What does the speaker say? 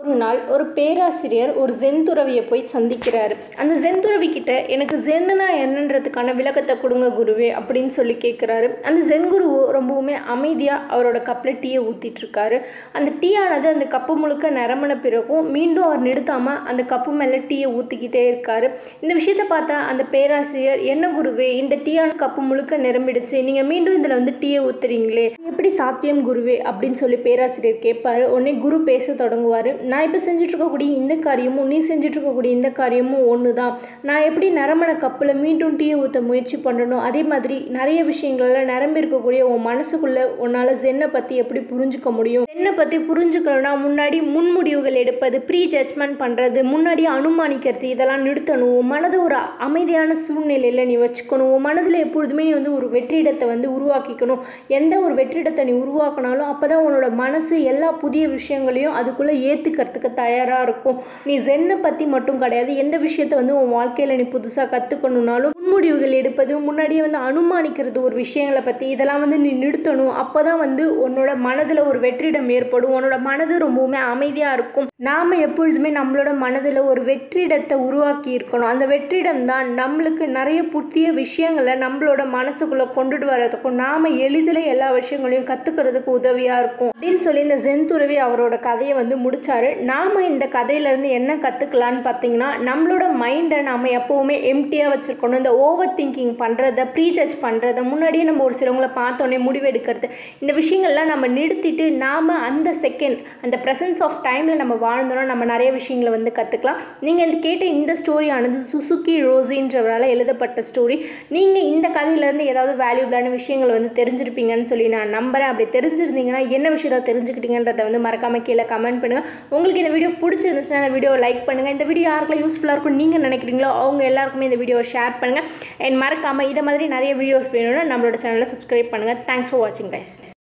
ஒரு நாள் ஒரு பேராசிரியர் ஒரு ஜென் துறவியை போய் சந்திக்கிறாரு அந்த ஜென் துறவி கிட்ட எனக்கு ஜென்னுனா என்னன்றதுக்கான விளக்கத்தை கொடுங்க குருவே அப்படின்னு சொல்லி கேட்குறாரு அந்த ஜென் குரு ரொம்பவுமே அமைதியாக அவரோட கப்பில் டீயை ஊற்றிட்டு இருக்காரு அந்த டீ ஆனது அந்த கப்பு முழுக்க நிரம்பின பிறகும் மீண்டும் அவர் நிறுத்தாமல் அந்த கப்பு மேலே டீயை ஊற்றிக்கிட்டே இருக்காரு இந்த விஷயத்தை பார்த்தா அந்த பேராசிரியர் என்ன குருவே இந்த டீயான கப்பு முழுக்க நிரம்பிடுச்சு நீங்கள் மீண்டும் இதில் வந்து டீயை ஊற்றுறீங்களே எப்படி சாத்தியம் குருவே அப்படின்னு சொல்லி பேராசிரியர் கேட்பாரு உடனே குரு பேச தொடங்குவார் நான் இப்போ செஞ்சுட்டு இருக்கக்கூடிய இந்த காரியமும் நீ செஞ்சுட்டு இருக்கக்கூடிய இந்த காரியமும் ஒன்று தான் நான் எப்படி நரம்பன கப்பில் மீண்டும் டீயை ஊற்ற முயற்சி பண்ணணும் அதே மாதிரி நிறைய விஷயங்கள்ல நிரம்பி இருக்கக்கூடிய உன் மனசுக்குள்ளே உன்னால் ஜென்னை பற்றி எப்படி புரிஞ்சுக்க முடியும் ஜென்னை பற்றி புரிஞ்சுக்கணும்னா முன்னாடி முன்முடிவுகள் எடுப்பது ப்ரீ ஜட்ஜ்மெண்ட் பண்ணுறது முன்னாடி அனுமானிக்கிறது இதெல்லாம் நிறுத்தணும் உன் மனதை ஒரு அமைதியான சூழ்நிலையில் நீ வச்சுக்கணும் உன் மனதில் எப்பொழுதுமே நீ வந்து ஒரு வெற்றிடத்தை வந்து உருவாக்கிக்கணும் எந்த ஒரு வெற்றிடத்தை நீ உருவாக்கினாலும் அப்போ தான் உன்னோட மனசு எல்லா புதிய விஷயங்களையும் அதுக்குள்ளே ஏற்றுக்கிறதுக்கு தயாராக இருக்கும் நீ ஜென்னை பற்றி மட்டும் கிடையாது எந்த விஷயத்த வந்து உன் வாழ்க்கையில் நீ புதுசாக கற்றுக்கணுன்னாலும் முன்முடிவுகள் எடுப்பது முன்னாடியே வந்து அனுமானிக்கிறது ஒரு விஷயங்களை பற்றி இதெல்லாம் வந்து நீ நிறுத்தணும் அப்போ தான் வந்து உன்னோட மனதில் ஒரு வெற்றிடம் ஏற்படும் உன்னோட மனது ரொம்பவுமே அமைதியாக இருக்கும் நாம் எப்பொழுதுமே நம்மளோட மனதில் ஒரு வெற்றிடத்தை உருவாக்கி இருக்கணும் அந்த வெற்றிடம் தான் நம்மளுக்கு நிறைய புதிய விஷயங்களை நம்மளோட மனசுக்குள்ளே கொண்டுட்டு வர்றதுக்கும் நாம் எளிதில் எல்லா விஷயங்களையும் கற்றுக்கிறதுக்கு உதவியாக இருக்கும் அப்படின்னு சொல்லி இந்த ஜென் துறவி அவரோட கதையை வந்து முடிச்சாரு நாம் இந்த கதையிலேருந்து என்ன கற்றுக்கலான்னு பார்த்தீங்கன்னா நம்மளோட மைண்டை நாம் எப்போவுமே எம்டியாக வச்சுருக்கணும் இந்த ஓவர் திங்கிங் பண்ணுறத ப்ரீ ஜட்ஜ் பண்ணுறத முன்னாடியே நம்ம ஒரு சிலவங்களை பார்த்தோன்னே முடிவெடுக்கிறது இந்த விஷயங்கள்லாம் நம்ம நிறுத்திட்டு நாம் அந்த செகண்ட் அந்த ப்ரெசன்ஸ் ஆஃப் டைமில் நம்ம வாழ்ந்தோன்னா நம்ம நிறைய விஷயங்களை வந்து கற்றுக்கலாம் நீங்கள் இந்த கேட்ட இந்த ஸ்டோரியானது சுசுகி ரோசின்றவரால் எழுதப்பட்ட ஸ்டோரி நீங்கள் இந்த கதையிலேருந்து ஏதாவது வேல்யூபிளான விஷயங்கள் வந்து தெரிஞ்சிருப்பீங்கன்னு சொல்லி நான் நம்புகிறேன் அப்படி தெரிஞ்சிருந்தீங்கன்னா என்ன விஷயத்தை தெரிஞ்சுக்கிட்டீங்கன்றதை வந்து மறக்காமல் கீழே கமெண்ட் பண்ணுங்கள் உங்களுக்கு இந்த வீடியோ பிடிச்சிருந்துச்சுன்னா இந்த வீடியோவை லைக் பண்ணுங்கள் இந்த வீடியோ யாருக்கெல்லாம் யூஸ்ஃபுல்லாக இருக்கும் நீங்கள் நினைக்கிறீங்களோ அவங்க எல்லாருக்குமே இந்த வீடியோவை ஷேர் பண்ணுங்கள் அண்ட் மறக்காமல் இதை மாதிரி நிறைய வீடியோஸ் வேணும்னா நம்மளோட சேனலை சப்ஸ்கிரைப் பண்ணுங்கள் தேங்க்ஸ் ஃபார் வாட்சிங் கைஸ்